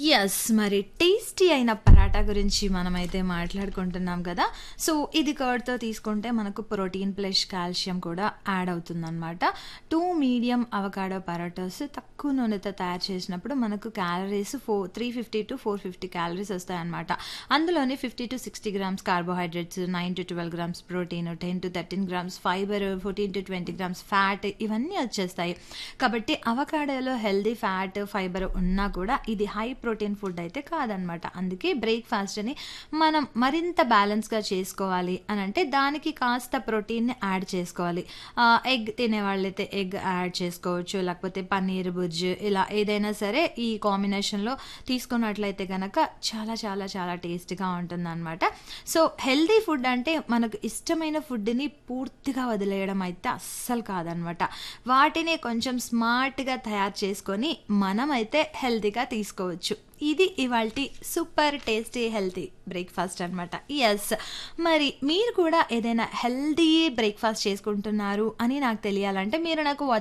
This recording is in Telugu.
యెస్. మరి టేస్టీ అయిన పరాటా గురించి మనమైతే మాట్లాడుకుంటున్నాం కదా! సో, ఇది కర్డ్‌తో తీసుకుంటే మనకు ప్రోటీన్ ప్లస్ కాల్షియం కూడా యాడ్ అవుతుందనమాట. 2 మీడియం అవకాడో పరాటాస్ తక్కువ నూనెతో తయారు చేసినప్పుడు మనకు క్యాలరీస్ ఫో 350-450 క్యాలరీస్ వస్తాయన్నమాట. అందులోనే 50-60 grams carbohydrates, 9-12 grams protein, 10-13 grams fibre, 14-20 grams fat ఇవన్నీ వచ్చేస్తాయి. కాబట్టి అవకాడోలో హెల్తీ ఫ్యాట్, ఫైబర్ ఉన్నా కూడా ఇది హై ప్రోటీన్ ఫుడ్ అయితే కాదనమాట. అందుకే బ్రేక్‌ఫాస్ట్‌ని మనం మరింత బ్యాలెన్స్‌గా చేసుకోవాలి అనంటే దానికి కాస్త ప్రోటీన్‌ని యాడ్ చేసుకోవాలి. ఆహ్, ఎగ్ తినేవాళ్ళైతే ఎగ్ యాడ్ చేసుకోవచ్చు. లేకపోతే పన్నీర్ బుర్జ్ ఇలా ఏదైనా సరే ఈ కాంబినేషన్‌లో తీసుకున్నట్లయితే గనక చాలా చాలా చాలా టేస్టీగా ఉంటుందనమాట. సో, హెల్తీ ఫుడ్ అంటే మనకు ఇష్టమైన ఫుడ్‌ని పూర్తిగా వదిలేయడం అయితే అస్సలు కాదనమాట. వాటిని కొంచెం స్మార్ట్‌గా తయారు చేసుకొని మనమైతే హెల్తీగా తీసుకోవచ్చు. ఇది ఇవాల్టి సూపర్ టేస్టీ హెల్తీ బ్రేక్‌ఫాస్ట్ అనమాట. యెస్. మరి మీరు కూడా ఏదైనా హెల్తీ బ్రేక్‌ఫాస్ట్ చేసుకుంటున్నారు అని నాకు తెలియాలంటే మీరు నాకు